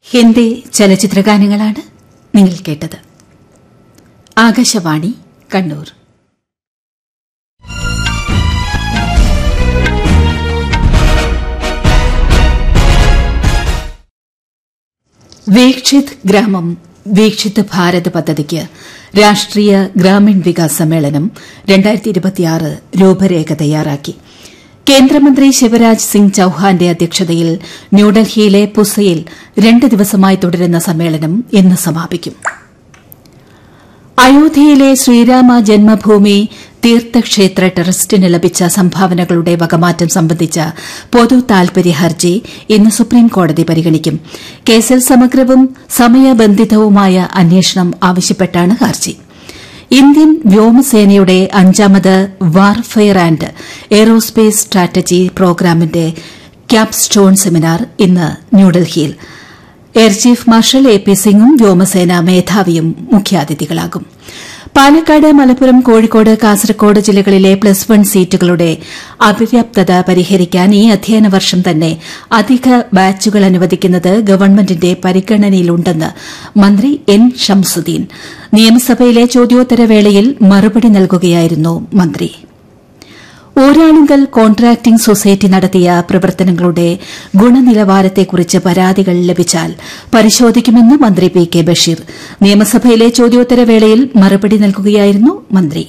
ഹിന്ദി ചലച്ചിത്രഗാനങ്ങളാണ് നിങ്ങൾ കേട്ടത് ആകാശവാണി കണ്ണൂർ വീക്ഷിത് ഗ്രാമം വീക്ഷിത് ഭാരത് പദ്ധതിക്ക് രാഷ്ട്രീയ ഗ്രാമീൺ വികാസ് സമ്മേളനം രൂപരേഖ തയ്യാറാക്കി കേന്ദ്രമന്ത്രി ശിവരാജ് സിംഗ് ചൌഹാന്റെ അധ്യക്ഷതയിൽ ന്യൂഡൽഹിയിലെ പുസയിൽ രണ്ട് ദിവസമായി തുടരുന്ന സമ്മേളനം ഇന്ന് സമാപിക്കും അയോധ്യയിലെ ശ്രീരാമ ജന്മഭൂമി തീർത്ഥക്ഷേത്ര ട്രസ്റ്റിന് ലഭിച്ച സംഭാവനകളുടെ വകമാറ്റം സംബന്ധിച്ച പൊതു താൽപര്യ ഹർജി ഇന്ന് സുപ്രീംകോടതി പരിഗണിക്കും കേസിൽ സമഗ്രവും സമയബന്ധിതവുമായ അന്വേഷണം ആവശ്യപ്പെട്ടാണ് ഹർജി ഇന്ത്യൻ വ്യോമസേനയുടെ അഞ്ചാമത് വാർഫെയർ ആന്റ് എയ്റോസ്പേസ് സ്ട്രാറ്റജി പ്രോഗ്രാമിന്റെ ക്യാപ്സ്റ്റോൺ സെമിനാർ ഇന്ന് ന്യൂഡൽഹിയിൽ air chief marshal A P സിംഗും വ്യോമസേന മേധാവിയും മുഖ്യാതിഥികളാകും പാലക്കാട് മലപ്പുറം കോഴിക്കോട് കാസർകോട് ജില്ലകളിലെ പ്ലസ് വൺ സീറ്റുകളുടെ അപര്യാപ്തത പരിഹരിക്കാൻ ഈ അധ്യയന വർഷം തന്നെ അധിക ബാച്ചുകൾ അനുവദിക്കുന്നത് ഗവൺമെന്റിന്റെ പരിഗണനയിലുണ്ടെന്ന് മന്ത്രി എൻ ഷംസുദ്ദീൻ നിയമസഭയിലെ ചോദ്യോത്തരവേളയിൽ മറുപടി നൽകുകയായിരുന്നു മന്ത്രി ഊരാളുങ്കൽ കോൺട്രാക്ടിംഗ് സൊസൈറ്റി നടത്തിയ പ്രവർത്തനങ്ങളുടെ ഗുണനിലവാരത്തെക്കുറിച്ച് പരാതികൾ ലഭിച്ചാൽ പരിശോധിക്കുമെന്ന് മന്ത്രി പി കെ ബഷീർ നിയമസഭയിലെ ചോദ്യോത്തരവേളയിൽ മറുപടി നൽകുകയായിരുന്നു മന്ത്രി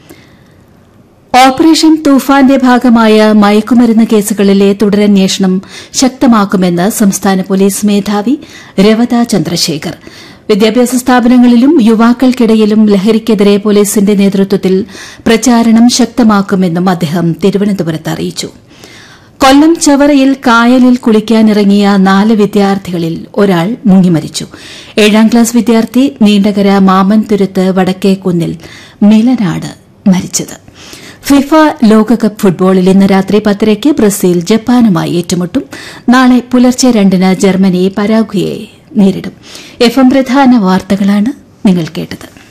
ഓപ്പറേഷൻ തൂഫാന്റെ ഭാഗമായ മയക്കുമരുന്ന് കേസുകളിലെ തുടരന്വേഷണം ശക്തമാക്കുമെന്ന് സംസ്ഥാന പോലീസ് മേധാവി രവത ചന്ദ്രശേഖർ വിദ്യാഭ്യാസ സ്ഥാപനങ്ങളിലും യുവാക്കൾക്കിടയിലും ലഹരിക്കെതിരെ പോലീസിന്റെ നേതൃത്വത്തിൽ പ്രചാരണം ശക്തമാക്കുമെന്നും അദ്ദേഹം തിരുവനന്തപുരത്ത് അറിയിച്ചു കൊല്ലം ചവറയിൽ കായലിൽ കുളിക്കാനിറങ്ങിയ നാല് വിദ്യാർത്ഥികളിൽ ഒരാൾ മുങ്ങിമരിച്ചു ഏഴാം ക്ലാസ് വിദ്യാർത്ഥി നീണ്ടകര മാമൻതുരുത്ത് വടക്കേക്കുന്നിൽ മിലനാണ് മരിച്ചത് ഫിഫ ലോകകപ്പ് ഫുട്ബോളിൽ ഇന്ന് രാത്രി പത്തരയ്ക്ക് ബ്രസീൽ ജപ്പാനുമായി ഏറ്റുമുട്ടും നാളെ പുലർച്ചെ രണ്ടിന് ജർമ്മനി പരാഗ്വയെ നേരിടും എഫ് എം പ്രധാന വാർത്തകളാണ് നിങ്ങൾ കേട്ടത്